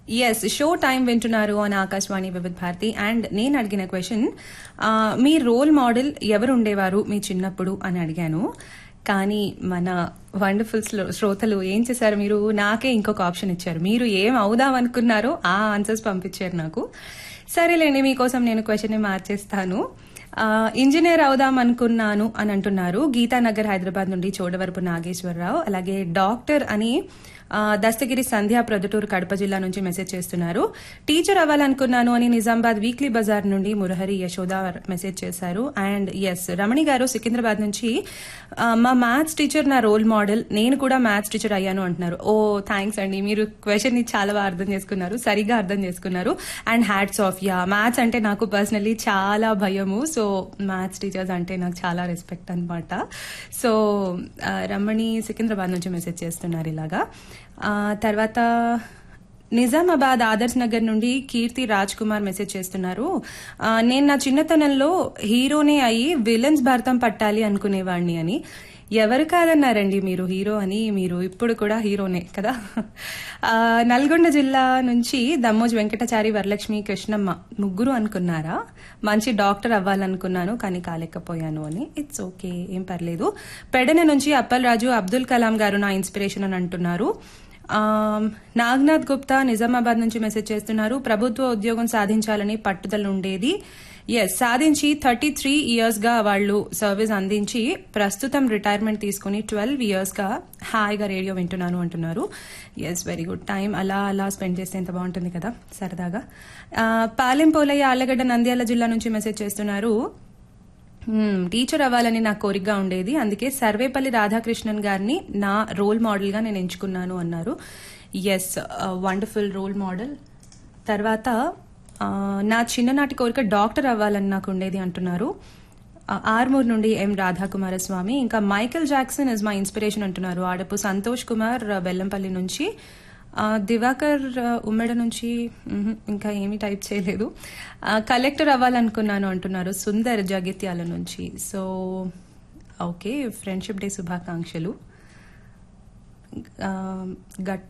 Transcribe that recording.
yes show time వింటున్నారు అని Akashvani Vividh Bharati and నేను అడిగిన క్వశ్చన్ మీ రోల్ మోడల్ ఎవరు ఉండేవారు మీ చిన్నప్పుడు అని అడిగాను కానీ మన వండర్ఫుల్ శ్రోతలు ఏం చేశారు మీరు నాకే ఇంకొక ఆప్షన్ ఇచ్చారు మీరు ఏం అవుదాం అనుకున్నారో ఆ ఆన్సర్స్ పంపించారు నాకు సరేలేండి మీకోసం నేను క్వశ్చన్ మార్చేస్తాను ఆ, ఇంజనీర్ అవుదాం అనుకున్నాను అని అంటున్నారు గీతానగర్ హైదరాబాద్ నుండి చోడవరపు నాగేశ్వరరావు అలాగే డాక్టర్ అని ఆ, దస్తగిరి సంధ్యా ప్రొద్దుటూరు కడప జిల్లా నుంచి మెసేజ్ చేస్తున్నారు టీచర్ అవ్వాలనుకున్నాను అని నిజామాబాద్ వీక్లీ బజార్ నుండి మురహరి యశోద మెసేజ్ చేశారు అండ్ ఎస్ రమణి గారు సికింద్రాబాద్ నుంచి ఆ, మా మ్యాథ్స్ టీచర్ నా రోల్ మోడల్ నేను కూడా మ్యాథ్స్ టీచర్ అయ్యాను అంటున్నారు ఓ థ్యాంక్స్ అండి మీరు క్వశ్చన్ ని చాలా బాగా అర్థం చేసుకున్నారు సరిగా అర్థం చేసుకున్నారు and hats off yeah maths అంటే నాకు పర్సనల్లీ చాలా భయము సో మ్యాథ్స్ టీచర్స్ అంటే నాకు చాలా రెస్పెక్ట్ అనమాట సో ఆ, రమణి సికింద్రాబాద్ నుంచి మెసేజ్ చేస్తున్నారు ఇలాగా ఆ, తర్వాత నిజామాబాద్ ఆదర్శ్ నగర్ నుండి కీర్తి రాజ్ కుమార్ మెసేజ్ చేస్తున్నారు ఆ, నేను నా చిన్నతనంలో హీరోనే అయ్యి విలన్స్ భర్తం పట్టాలి అనుకునేవాడిని అని ఎవరు కాదన్నారండి మీరు హీరో అని మీరు ఇప్పుడు కూడా హీరోనే కదా ఆ, నల్గొండ జిల్లా నుంచి దమ్మోజ్ వెంకటాచారి వరలక్ష్మి కృష్ణమ్మ ముగ్గురు అనుకున్నారా మంచి డాక్టర్ అవ్వాలనుకున్నాను కానీ కాలేకపోయాను అని ఇట్స్ ఓకే ఏం పర్లేదు పెడన నుంచి అప్పలరాజు అబ్దుల్ కలాం గారు నా ఇన్స్పిరేషన్ అని అంటున్నారు ఆమ్, నాగ్నాథ్ గుప్తా నిజామాబాద్ నుంచి మెసేజ్ చేస్తున్నారు ప్రభుత్వ ఉద్యోగం సాధించాలని పట్టుదల ఉండేది ఎస్ సాధించి థర్టీ త్రీ ఇయర్స్ గా వాళ్ళు సర్వీస్ అందించి ప్రస్తుతం రిటైర్మెంట్ తీసుకుని ట్వెల్వ్ ఇయర్స్ గా హాయిగా రేడియో వింటున్నాను అంటున్నారు ఎస్ వెరీ గుడ్ టైం అలా అలా స్పెండ్ చేస్తే ఎంత బాగుంటుంది కదా సరదాగా ఆ, పాలెంపోలయ్య ఆళ్లగడ్డ నంద్యాల జిల్లా నుంచి మెసేజ్ చేస్తున్నారు మ్మ్, టీచర్ అవ్వాలని నా కోరికగా ఉండేది అందుకే సర్వేపల్లి రాధాకృష్ణన్ గారిని నా రోల్ మోడల్ గా నేను ఎంచుకున్నాను అన్నారు ఎస్ వండర్ఫుల్ రోల్ మోడల్ తర్వాత ఆ, నా చిన్ననాటి కోరిక డాక్టర్ అవ్వాలని నాకు ఉండేది అంటున్నారు ఆ, ఆర్మూర్ నుండి ఎం రాధాకుమారస్వామి ఇంకా Michael Jackson is my inspiration అంటున్నారు ఆడపు సంతోష్ కుమార్ ఆ, బెల్లంపల్లి నుంచి ఆ, దివాకర్ ఆ, ఉమ్మెడ నుంచి మ్హూ, ఇంకా ఏమీ టైప్ చేయలేదు ఆ, కలెక్టర్ అవ్వాలనుకున్నాను అంటున్నారు సుందర్ జగిత్యాల నుంచి సో ఓకే ఫ్రెండ్షిప్ డే శుభాకాంక్షలు ఆ, గట్